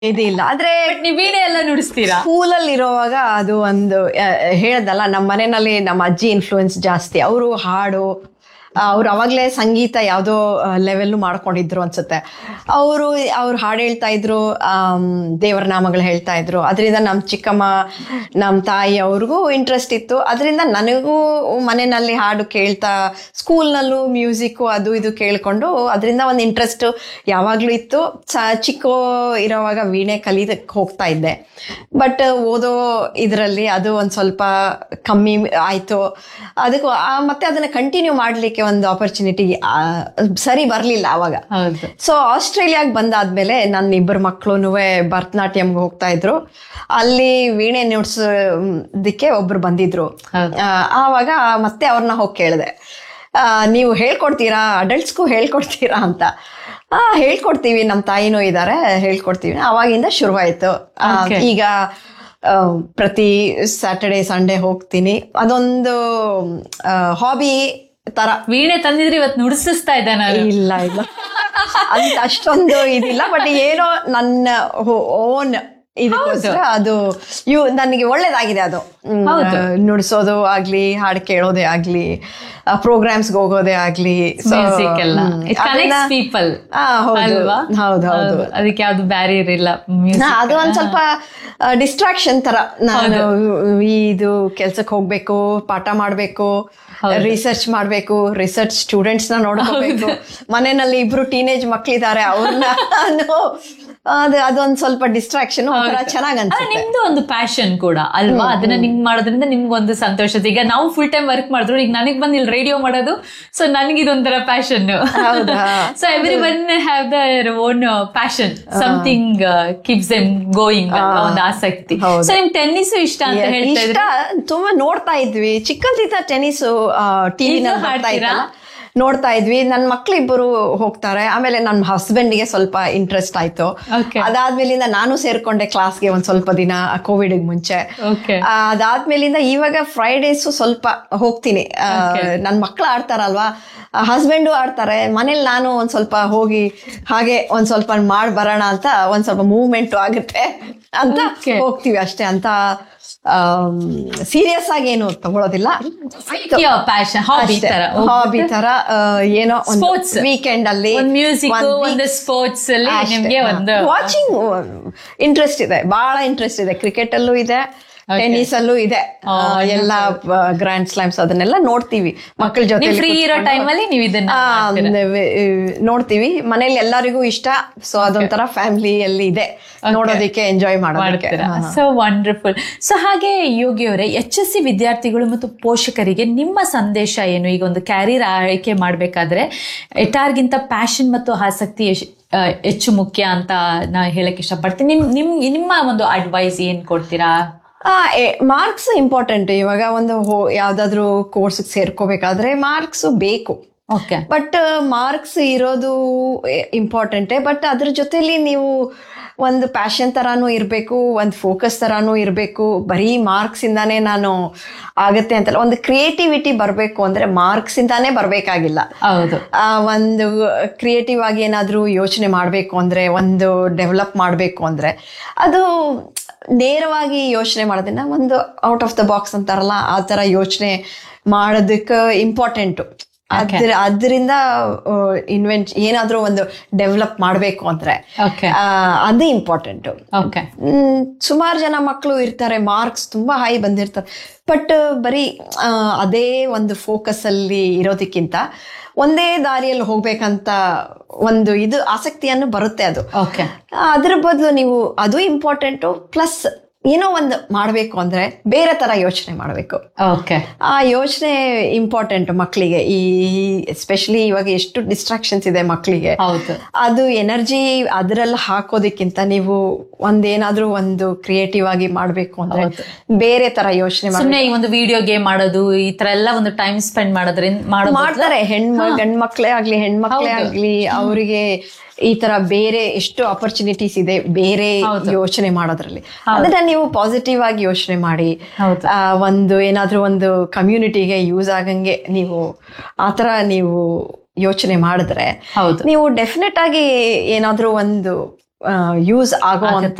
ಇದಿಲ್ಲ ಆದ್ರೆ ನೀವ್ ವೀಣೆ ಎಲ್ಲ ನುಡಿಸ್ತೀರಾ ಸ್ಕೂಲಲ್ಲಿ ಇರುವಾಗ ಅದು ಒಂದು ಆ, ಹೇಳ್ದಲ್ಲ ನಮ್ಮ ಮನೆಯಲ್ಲಿ ನಮ್ಮ ಅಜ್ಜಿ ಇನ್ಫ್ಲೂಯೆನ್ಸ್ ಜಾಸ್ತಿ ಅವರು ಹಾಡು ಅವ್ರು ಅವಾಗಲೇ ಸಂಗೀತ ಯಾವುದೋ ಲೆವೆಲ್ಲು ಮಾಡ್ಕೊಂಡಿದ್ರು ಅನ್ಸುತ್ತೆ ಅವರು ಅವ್ರು ಹಾಡು ಹೇಳ್ತಾ ಇದ್ರು ಆಮ್, ದೇವರ ನಾಮಗಳು ಹೇಳ್ತಾ ಇದ್ರು ಅದರಿಂದ ನಮ್ಮ ಚಿಕ್ಕಮ್ಮ ನಮ್ಮ ತಾಯಿ ಅವ್ರಿಗೂ ಇಂಟ್ರೆಸ್ಟ್ ಇತ್ತು ಅದರಿಂದ ನನಗೂ ಮನೆಯಲ್ಲಿ ಹಾಡು ಕೇಳ್ತಾ ಸ್ಕೂಲ್ನಲ್ಲೂ ಮ್ಯೂಸಿಕ್ಕು ಅದು ಇದು ಕೇಳ್ಕೊಂಡು ಅದರಿಂದ ಒಂದು ಇಂಟ್ರೆಸ್ಟ್ ಯಾವಾಗಲೂ ಇತ್ತು ಚ ಚಿಕ್ಕ ಇರೋವಾಗ ವೀಣೆ ಕಲಿದಕ್ಕೆ ಹೋಗ್ತಾ ಇದ್ದೆ ಬಟ್ ಓದೋ ಇದರಲ್ಲಿ ಅದು ಒಂದು ಸ್ವಲ್ಪ ಕಮ್ಮಿ ಆಯಿತು ಅದಕ್ಕೂ ಆ- ಮತ್ತೆ ಅದನ್ನು ಕಂಟಿನ್ಯೂ ಮಾಡಲಿಕ್ಕೆ ಒಂದು ಆಪರ್ಚುನಿಟಿ ಸರಿ ಬರಲಿಲ್ಲ ಆವಾಗ ಹೌದು ಸೊ ಆಸ್ಟ್ರೇಲಿಯಾಗೆ ಬಂದಾದ್ಮೇಲೆ ನನ್ನ ಇಬ್ಬರು ಮಕ್ಕಳು ಭರತನಾಟ್ಯಂಗೆ ಹೋಗ್ತಾ ಇದ್ರು ಅಲ್ಲಿ ವೀಣೆ ನುಡ್ಸೋದಕ್ಕೆ ಒಬ್ರು ಬಂದಿದ್ರು ಹೌದು. ಆ, ಆವಾಗ ಮತ್ತೆ ಅವ್ರನ್ನ ಹೋಗಿ ಕೇಳಿದೆ ಆ, ನೀವು ಹೇಳ್ಕೊಡ್ತೀರಾ ಅಡಲ್ಟ್ಸ್ಗೂ ಹೇಳ್ಕೊಡ್ತೀರಾ ಅಂತ ಆ ಹೇಳ್ಕೊಡ್ತೀವಿ ನಮ್ಮ ತಾಯಿನೂ ಇದ್ದಾರೆ ಹೇಳ್ಕೊಡ್ತೀವಿ ಅವಾಗಿಂದ ಶುರುವಾಯಿತು ಆ, Okay. ಈಗ ಆ, ಪ್ರತಿ ಸ್ಯಾಟರ್ಡೆ ಸಂಡೇ ಹೋಗ್ತೀನಿ ಅದೊಂದು ಹಾಬಿ ತರ ವೀಣೆ ತಂದಿದ್ರೆ ಇವತ್ತು ನುಡಿಸ್ತಾ ಇದ್ದೆ ನಾನು ಇಲ್ಲ ಇಲ್ಲ ಅಂತ ಅಷ್ಟೊಂದು ಇದಿಲ್ಲ ಬಟ್ ಏನೋ ನನ್ನ ಓನ್ ಇದಕ್ಕೋಸ್ಕರ ಅದು ಇವು ನನಗೆ ಒಳ್ಳೇದಾಗಿದೆ ಅದು ಹ್ಮ್, ಹೌದು. ನುಡಿಸೋದು ಆಗ್ಲಿ ಹಾಡು ಕೇಳೋದೇ ಆಗ್ಲಿ ಪ್ರೋಗ್ರಾಮ್ಸ್ಗೆ ಹೋಗೋದೇ ಆಗ್ಲಿ So, ಮ್ಯೂಸಿಕ್ ಎಲ್ಲ ಹ್ಮ್, ಇಟ್ ಕನೆಕ್ಟ್ಸ್ ಅದನ್ನ- ಪೀಪಲ್ ಆ, ಹೌದು ಅಲ್ವಾ ಹೌದು ಹೌದು ಅದಕ್ಕೆ ಯಾವ್ದು ಬ್ಯಾರಿಯರ್ ಇಲ್ಲ ಹಾ, ಮ್ಯೂಸಿಕ್ ಅದು ಒಂದ್ ಸ್ವಲ್ಪ ಡಿಸ್ಟ್ರಾಕ್ಷನ್ ತರ ನಾನು ಇದು ಕೆಲ್ಸಕ್ಕೆ ಹೋಗ್ಬೇಕು ಪಾಠ ಮಾಡ್ಬೇಕು ರಿಸರ್ಚ್ ಮಾಡ್ಬೇಕು ರಿಸರ್ಚ್ ಸ್ಟೂಡೆಂಟ್ಸ್ ನ ನೋಡ್ಕೋಬೇಕು ಮನೆಯಲ್ಲಿ ಇಬ್ರು ಟೀನೇಜ್ ಮಕ್ಳಿದ್ದಾರೆ ಅವ್ರನ್ನ ಅದು ಅದೊಂದ್ ಸ್ವಲ್ಪ ಡಿಸ್ಟ್ರಾಕ್ಷನ್ ಒಂಥರ ಚೆನ್ನಾಗ್ ಅನ್ಸುತ್ತೆ ನಿಮ್ದು ಒಂದು ಪ್ಯಾಷನ್ ಕೂಡ ಅಲ್ವಾ ಅದನ್ನ ನಿಮ್ಗೆ ಮಾಡೋದ್ರಿಂದ ನಿಮ್ಗೆ ಒಂದು ಸಂತೋಷ ಈಗ ನಾವು ಫುಲ್ ಟೈಮ್ ವರ್ಕ್ ಮಾಡಿದ್ರು ಈಗ ನನಗ್ ಬಂದು ಇಲ್ಲಿ ರೇಡಿಯೋ ಮಾಡೋದು ಸೊ ನನಗೆ ಇದೊಂಥರ ಪ್ಯಾಷನ್ ಹೌದಾ? So every one have their own passion something keeps M going ಒಂದು ಆಸಕ್ತಿ ಹೌದು. ಸೊ ನಿಮ್ ಟೆನ್ನಿಸ್ ಇಷ್ಟ ಅಂತ ಹೇಳ್ತಾ ಇಷ್ಟ ಇದ್ರೆ ತುಂಬಾ ನೋಡ್ತಾ ಇದ್ವಿ ಚಿಕ್ಕಂದಿದ್ದ ಟೆನ್ನಿಸ್ ಟಿವಿ ಈಗ್ಲೂ ಬರ್ತಾ ಆಡ್ತೀರಾ? ಇತ್ತಲ್ಲ ನೋಡ್ತಾ ಇದ್ವಿ ನನ್ನ ಮಕ್ಳಿಬ್ಬರು ಹೋಗ್ತಾರೆ ಆಮೇಲೆ ನನ್ನ ಹಸ್ಬೆಂಡ್ಗೆ ಸ್ವಲ್ಪ ಇಂಟ್ರೆಸ್ಟ್ ಆಯ್ತು Okay. ಅದಾದ್ಮೇಲಿಂದ ನಾನು ಸೇರ್ಕೊಂಡೆ ಕ್ಲಾಸ್ಗೆ ಒಂದ್ ಸ್ವಲ್ಪ ದಿನ ಕೋವಿಡ್ ಮುಂಚೆ ಓಕೆ ಆ, ಅದಾದ್ಮೇಲಿಂದ ಇವಾಗ ಫ್ರೈಡೇಸ್ ಸ್ವಲ್ಪ ಹೋಗ್ತೀನಿ ನನ್ನ ಮಕ್ಳು ಆಡ್ತಾರಲ್ವಾ ಹಸ್ಬೆಂಡು ಆಡ್ತಾರೆ ಮನೇಲಿ ನಾನು ಒಂದ್ ಸ್ವಲ್ಪ ಹೋಗಿ ಹಾಗೆ ಒಂದ್ ಸ್ವಲ್ಪ ಮಾಡಿ ಬರೋಣ ಅಂತ ಒಂದ್ ಸ್ವಲ್ಪ ಮೂವ್ಮೆಂಟ್ ಆಗುತ್ತೆ ಅಂತ Okay. ಹೋಗ್ತೀವಿ ಅಷ್ಟೇ ಅಂತ ಸೀರಿಯಸ್ ಆಗಿ ಏನು ತಗೊಳೋದಿಲ್ಲ ಪ್ಯಾಷನ್ ಹಾಬಿ ತರ ಹಾಬಿ ತರ ಆ, ಏನೋ ಒಂದು Sports. ವೀಕೆಂಡ್ ಅಲ್ಲಿ ಒಂದು ಮ್ಯೂಸಿಕ್ ಒಂದು ಸ್ಪೋರ್ಟ್ಸ್ ಅಲ್ಲಿ ನಿಮ್ಗೆ ಒಂದು ವಾಚಿಂಗ್ ಇಂಟ್ರೆಸ್ಟ್ ಇದೆ ಬಹಳ ಇಂಟ್ರೆಸ್ಟ್ ಇದೆ ಕ್ರಿಕೆಟ್ ಅಲ್ಲೂ ಇದೆ ಟೆನ್ನಿಸ್ ಅಲ್ಲೂ ಇದೆ ಆ, ಎಲ್ಲ ಗ್ರ್ಯಾಂಡ್ ಸ್ಲಾಮ್ಸ್ ಅದನ್ನೆಲ್ಲ ನೋಡ್ತೀವಿ ಮಕ್ಕಳ ಜೊತೆ ನೀವು ಫ್ರೀ ಇರೋ ಟೈಮ್ ಅಲ್ಲಿ ನೀವು ಇದನ್ನ ಮಾಡ್ತೀರಾ? ನೋಡ್ತೀವಿ ಮನೇಲಿ ಎಲ್ಲರಿಗೂ ಇಷ್ಟ ಸೊ ಅದೊಂಥರ ಫ್ಯಾಮಿಲಿಯಲ್ಲಿ ಇದೆ ನೋಡೋದಕ್ಕೆ ಎಂಜಾಯ್ ಮಾಡೋದಕ್ಕೆ ಮಾಡ್ತೀರಾ ಸೊ ವಂಡರ್ಫುಲ್ ಸೊ ಹಾಗೆ ಯೋಗಿ ಅವರೇ ಎಚ್ ಎಸ್ ಸಿ ವಿದ್ಯಾರ್ಥಿಗಳು ಮತ್ತು ಪೋಷಕರಿಗೆ ನಿಮ್ಮ ಸಂದೇಶ ಏನು ಈಗ ಒಂದು ಕ್ಯಾರಿಯರ್ ಆಯ್ಕೆ ಮಾಡಬೇಕಾದ್ರೆ ಎಟಾರ್ಗಿಂತ ಪ್ಯಾಷನ್ ಮತ್ತು ಆಸಕ್ತಿ ಎಶ್- ಆ, ಹೆಚ್ಚು ಮುಖ್ಯ ಅಂತ ನಾ ಹೇಳಕ್ ಇಷ್ಟಪಡ್ತೀನಿ ನಿಮ್ ನಿಮ್ ನಿಮ್ಮ ಒಂದು ಅಡ್ವೈಸ್ ಏನ್ ಕೊಡ್ತೀರಾ ಮಾರ್ಕ್ಸ್ ಇಂಪಾರ್ಟೆಂಟ್ ಇವಾಗ ಒಂದು ಹೋ- ಯಾವ್ದಾದ್ರು ಕೋರ್ಸ್ ಸೇರ್ಕೋಬೇಕಾದ್ರೆ ಮಾರ್ಕ್ಸ್ ಬೇಕು ಓಕೆ ಬಟ್ ಮಾರ್ಕ್ಸ್ ಇರೋದು ಇಂಪಾರ್ಟೆಂಟೇ ಬಟ್ ಅದ್ರ ಜೊತೆಲಿ ನೀವು ಒಂದು ಪ್ಯಾಷನ್ ತರಾನು ಇರಬೇಕು ಒಂದು ಫೋಕಸ್ ತರಾನು ಇರಬೇಕು ಬರೀ ಮಾರ್ಕ್ಸ್ ಇಂದಾನೇ ನಾನು ಆಗತ್ತೆ ಅಂತಲ್ಲ ಒಂದು ಕ್ರಿಯೇಟಿವಿಟಿ ಬರಬೇಕು ಅಂದ್ರೆ ಮಾರ್ಕ್ಸ್ ಇಂದಾನೇ ಬರಬೇಕಾಗಿಲ್ಲ ಹೌದು ಆ, ಒಂದು ಕ್ರಿಯೇಟಿವ್ ಆಗಿ ಏನಾದರೂ ಯೋಚನೆ ಮಾಡಬೇಕು ಅಂದರೆ ಒಂದು ಡೆವಲಪ್ ಮಾಡಬೇಕು ಅಂದರೆ ಅದು ನೇರವಾಗಿ ಯೋಚನೆ ಮಾಡೋದನ್ನ ಒಂದು ಔಟ್ ಆಫ್ ದ ಬಾಕ್ಸ್ ಅಂತಾರಲ್ಲ ಆ ಥರ ಯೋಚನೆ ಮಾಡೋದಕ್ಕೆ ಇಂಪಾರ್ಟೆಂಟು ಅದ್ರ ಅದರಿಂದ ಇನ್ವೆಂಟ್ ಏನಾದರೂ ಒಂದು ಡೆವಲಪ್ ಮಾಡಬೇಕು ಅಂದರೆ ಓಕೆ ಅದು ಇಂಪಾರ್ಟೆಂಟು ಓಕೆ ಸುಮಾರು ಜನ ಮಕ್ಕಳು ಇರ್ತಾರೆ ಮಾರ್ಕ್ಸ್ ತುಂಬಾ ಹೈ ಬಂದಿರ್ತಾರೆ ಬಟ್ ಬರೀ ಆ, ಅದೇ ಒಂದು ಫೋಕಸ್ ಅಲ್ಲಿ ಇರೋದಕ್ಕಿಂತ ಒಂದೇ ದಾರಿಯಲ್ಲಿ ಹೋಗ್ಬೇಕಂತ ಒಂದು ಇದು ಆಸಕ್ತಿಯನ್ನು ಬರುತ್ತೆ ಅದು ಓಕೆ ಅದ್ರ ಬದಲು ನೀವು ಅದು ಇಂಪಾರ್ಟೆಂಟು ಪ್ಲಸ್ ಏನೋ ಒಂದು ಮಾಡಬೇಕು ಅಂದ್ರೆ ಬೇರೆ ತರ ಯೋಚನೆ ಮಾಡಬೇಕು ಓಕೆ ಆ ಯೋಚನೆ ಇಂಪಾರ್ಟೆಂಟ್ ಮಕ್ಕಳಿಗೆ ಈ ಎಸ್ಪೆಷಲಿ ಇವಾಗ ಎಷ್ಟು ಡಿಸ್ಟ್ರಾಕ್ಷನ್ಸ್ ಇದೆ ಮಕ್ಕಳಿಗೆ ಹೌದು ಅದು ಎನರ್ಜಿ ಅದರಲ್ಲಿ ಹಾಕೋದಕ್ಕಿಂತ ನೀವು ಒಂದೇನಾದ್ರೂ ಒಂದು ಕ್ರಿಯೇಟಿವ್ ಆಗಿ ಮಾಡ್ಬೇಕು ಅಂದ್ರೆ ಬೇರೆ ತರ ಯೋಚನೆ ಮಾಡಿ ಸುಮ್ನೆ ಈ ಒಂದು ವಿಡಿಯೋ ಗೇಮ್ ಮಾಡೋದು ಈ ತರ ಎಲ್ಲ ಒಂದು ಟೈಮ್ ಸ್ಪೆಂಡ್ ಮಾಡೋದ್ರಿಂದ ಮಾಡೋ ಮಾಡ್ತಾರೆ ಹೆಣ್ಮ ಗಂಡ್ಮಕ್ಳೇ ಆಗ್ಲಿ ಹೆಣ್ಮಕ್ಳೇ ಆಗ್ಲಿ ಅವರಿಗೆ ಈ ತರ ಬೇರೆ ಎಷ್ಟು ಆಪರ್ಚುನಿಟೀಸ್ ಇದೆ ಬೇರೆ ಯೋಚನೆ ಮಾಡೋದ್ರಲ್ಲಿ ಅದನ್ನ ನೀವು ಪಾಸಿಟಿವ್ ಆಗಿ ಯೋಚನೆ ಮಾಡಿ ಹೌದು. ಆ, ಒಂದು ಏನಾದ್ರೂ ಒಂದು ಕಮ್ಯುನಿಟಿಗೆ ಯೂಸ್ ಆಗಂಗೆ ನೀವು ಆತರ ನೀವು ಯೋಚನೆ ಮಾಡಿದ್ರೆ ಹೌದು ನೀವು ಡೆಫಿನೆಟ್ ಆಗಿ ಏನಾದ್ರೂ ಒಂದು ಯೂಸ್ ಆಗೋ